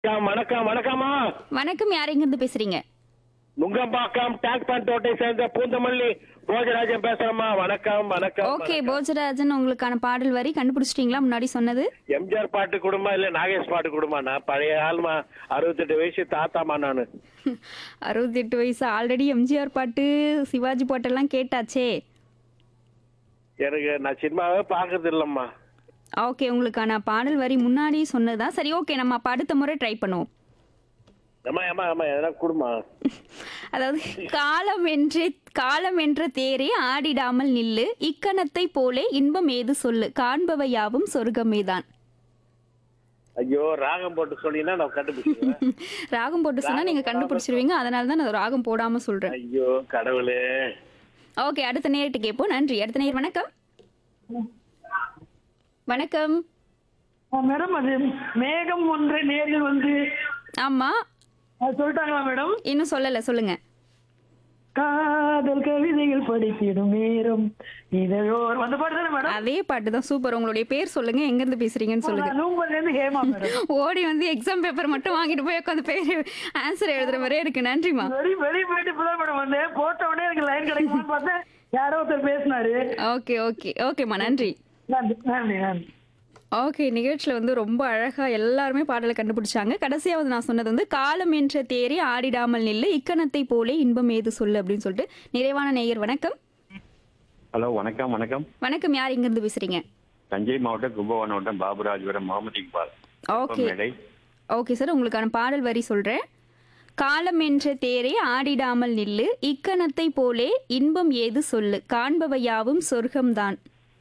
வணக்கம் வணக்கம் வணக்கம்மா வணக்கம் யார் எங்கிருந்து பேசுறீங்க நுங்கம்பாக்கம் டேங்க் பேண்ட் தோட்டை சேர்ந்த பூந்தமல்லி போஜராஜன் பேசுறேம்மா வணக்கம் வணக்கம் ஓகே போஜராஜன் உங்களுக்கான பாடல் வரி கண்டுபிடிச்சிட்டீங்களா முன்னாடி சொன்னது எம்ஜிஆர் பாட்டு குடும்பம் இல்ல நாகேஷ் பாட்டு குடும்பம் நான் பழைய ஆள்மா அறுபத்தெட்டு வயசு தாத்தாமா நானு அறுபத்தெட்டு வயசு ஆல்ரெடி எம்ஜிஆர் பாட்டு சிவாஜி பாட்டெல்லாம் கேட்டாச்சே எனக்கு நான் சினிமாவே பாக்குறது இல்லம்மா ஓகே உங்களுக்கான பாடல் வரி முன்னாடி சொன்னதுதான் சரி ஓகே நம்ம அப்ப அடுத்த முறை ட்ரை பண்ணுவோம் ஏமா ஏமா ஏமா எதனா குடுமா அதாவது காலம் என்றே காலம் என்ற தேரே ஆடிடாமல் நில்லு இக்கணத்தை போலே இன்பம் ஏது சொல்லு காண்பவை யாவும் சொர்க்கமேதான் ஐயோ ராகம் போட்டு சொன்னீங்கன்னா நான் கண்டுபிடிச்சிருவேன் ராகம் போட்டு சொன்னா நீங்க கண்டுபிடிச்சிருவீங்க அதனால தான் நான் ராகம் போடாம சொல்றேன் ஐயோ கடவுளே ஓகே அடுத்த நேரிட்டு கேட்போம் நன்றி அடுத்த நேர் வணக்கம் வணக்கம் ஆ, மேடம் அது மேகம் ஒன்று நேரில் வந்து ஆமா அது சொல்லிட்டாங்களா மேடம் இன்னும் சொல்லல சொல்லுங்க காதல் கவிதைகள் படித்திடும் நேரம் இதழோர் அந்த பாட்டு தானே மேடம் அதே பாட்டு தான் சூப்பர் உங்களுடைய பேர் சொல்லுங்க எங்க இருந்து பேசுறீங்கன்னு சொல்லுங்க நூம்பர்ல இருந்து ஹேமா மேடம் ஓடி வந்து எக்ஸாம் பேப்பர் மட்டும் வாங்கிட்டு போய் உட்காந்து பேர் ஆன்சர் எழுதுற மாதிரியே இருக்கு நன்றிமா வெளி வெளி போயிட்டு இப்பதான் மேடம் வந்தேன் போட்ட உடனே எனக்கு லைன் கிடைக்குமான்னு பார்த்தேன் யாரோ ஒருத்தர் பேசினாரு ஓகே ஓகே ஓகேம்மா நன்றி நன்றி நன்றி நன்றி ஓகே நிகழ்ச்சியில் வந்து ரொம்ப அழகா எல்லாருமே பாடலை கண்டுபிடிச்சாங்க கடைசியா வந்து நான் சொன்னது வந்து காலம் என்ற தேரி ஆடிடாமல் நில்லு இக்கணத்தை போலே இன்பம் ஏது சொல்லு அப்படின்னு சொல்லிட்டு நிறைவான நேயர் வணக்கம் ஹலோ வணக்கம் வணக்கம் வணக்கம் யார் இங்கிருந்து பேசுறீங்க தஞ்சை மாவட்டம் கும்பகோணம் மாவட்டம் பாபுராஜபுரம் முகமது இக்பால் ஓகே மேடை ஓகே சார் உங்களுக்கான பாடல் வரி சொல்றேன் காலம் என்ற தேரே ஆடிடாமல் நில்லு இக்கணத்தை போலே இன்பம் ஏது சொல்லு காண்பவை யாவும் சொர்க்கம்தான்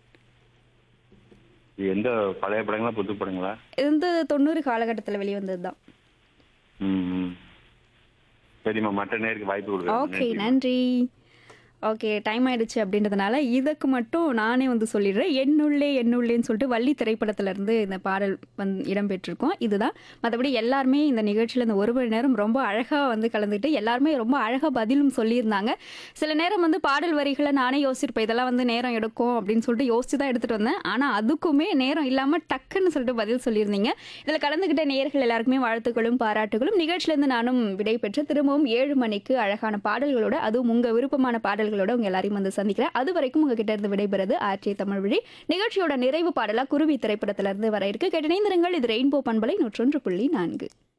இது எந்த பழைய படங்களா புது படங்களா இது வந்து தொண்ணூறு காலகட்டத்தில் வெளிவந்தது தான் ம் ம். சரிம்மா மற்ற நேருக்கு வாய்ப்பு ஓகே கொடுக்குறேன் நன்றி ஓகே டைம் ஆயிடுச்சு அப்படின்றதுனால இதுக்கு மட்டும் நானே வந்து சொல்லிடுறேன் என்னுள்ளே என்னுள்ளேன்னு சொல்லிட்டு வள்ளி திரைப்படத்துல இருந்து இந்த பாடல் வந்து இடம்பெற்றிருக்கோம் இதுதான் மற்றபடி எல்லாருமே இந்த நிகழ்ச்சியில் இந்த ஒரு மணி நேரம் ரொம்ப அழகாக வந்து கலந்துக்கிட்டு எல்லாருமே ரொம்ப அழகாக பதிலும் சொல்லியிருந்தாங்க சில நேரம் வந்து பாடல் வரிகளை நானே யோசிச்சிருப்பேன் இதெல்லாம் வந்து நேரம் எடுக்கும் அப்படின்னு சொல்லிட்டு யோசிச்சு தான் எடுத்துகிட்டு வந்தேன் ஆனால் அதுக்குமே நேரம் இல்லாமல் டக்குன்னு சொல்லிட்டு பதில் சொல்லியிருந்தீங்க இதில் கலந்துக்கிட்ட நேயர்கள் எல்லாருக்குமே வாழ்த்துக்களும் பாராட்டுகளும் நிகழ்ச்சியிலேருந்து நானும் விடை பெற்று திரும்பவும் ஏழு மணிக்கு அழகான பாடல்களோட அதுவும் உங்கள் விருப்பமான பாடல்களோட உங்க எல்லாரையும் வந்து சந்திக்கிறேன் அது வரைக்கும் உங்ககிட்ட இருந்து விடைபெறுது ஆர்ஜே தமிழ் வழி நிகழ்ச்சியோட நிறைவு பாடலா குருவி திரைப்படத்திலிருந்து வர இருக்கு கேட்டு இணைந்திருங்கள் இது ரெயின்போ பண்பலை நூற்றொன்று புள்ளி நான்கு